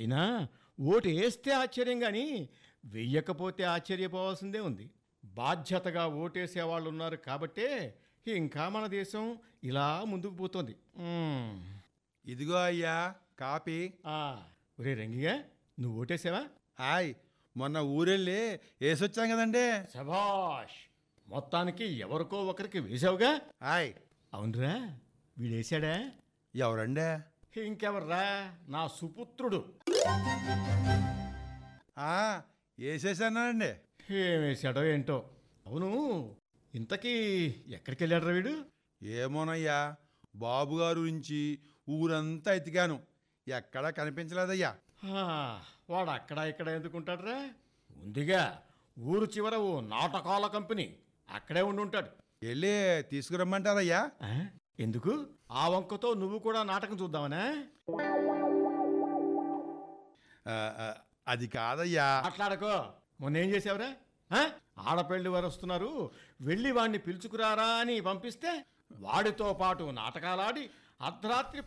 అయినా ఓటు వేస్తే ఆశ్చర్యం కానీ వెయ్యకపోతే ఆశ్చర్యపోవాల్సిందే ఉంది బాధ్యతగా ఓటేసే వాళ్ళు ఉన్నారు కాబట్టే ఇంకా మన దేశం ఇలా ముందుకు పోతుంది మ్మ్. ఇదిగో అయ్యా కాపీ ఆ, ఒరే రంగిగా నువ్వు ఓటేసావా హాయ్ మొన్న ఊరెళ్ళి వేసొచ్చాం కదండి శభాష్ మొత్తానికి ఎవరికో ఒకరికి వేసావుగా హాయ్ అవునరా వీడేశాడా ఎవరండి ఇంకెవర్రా నా సుపుత్రుడు ఆ, వేసేసానండి ఏమేశాడో ఏంటో అవును ఇంతకీ ఎక్కడికి వెళ్ళాడు వీడు ఏమోనయ్యా బాబు గారు గురించి ఊరంతా ఎతికాను ఎక్కడా కనిపించలేదయ్యా ఆ, వాడు అక్కడ ఇక్కడ ఎందుకుంటాడురా ఉందిగా ఊరు చివర ఓ నాటకాల కంపెనీ అక్కడే ఉండి ఉంటాడు వెళ్ళి తీసుకురమ్మంటారయ్యా ఆ, ఎందుకు ఆ వంకతో నువ్వు కూడా నాటకం చూద్దామనా ఆ, ఆ, అది కాదయ్యా మాట్లాడకో మొన్న ఏం చేసావురా ఆ? ఆడపెళ్లి వారు వస్తున్నారు వెళ్ళి వాడిని పిలుచుకురారా అని పంపిస్తే వాడితో పాటు నాటకాలాడి అర్ధరాత్రి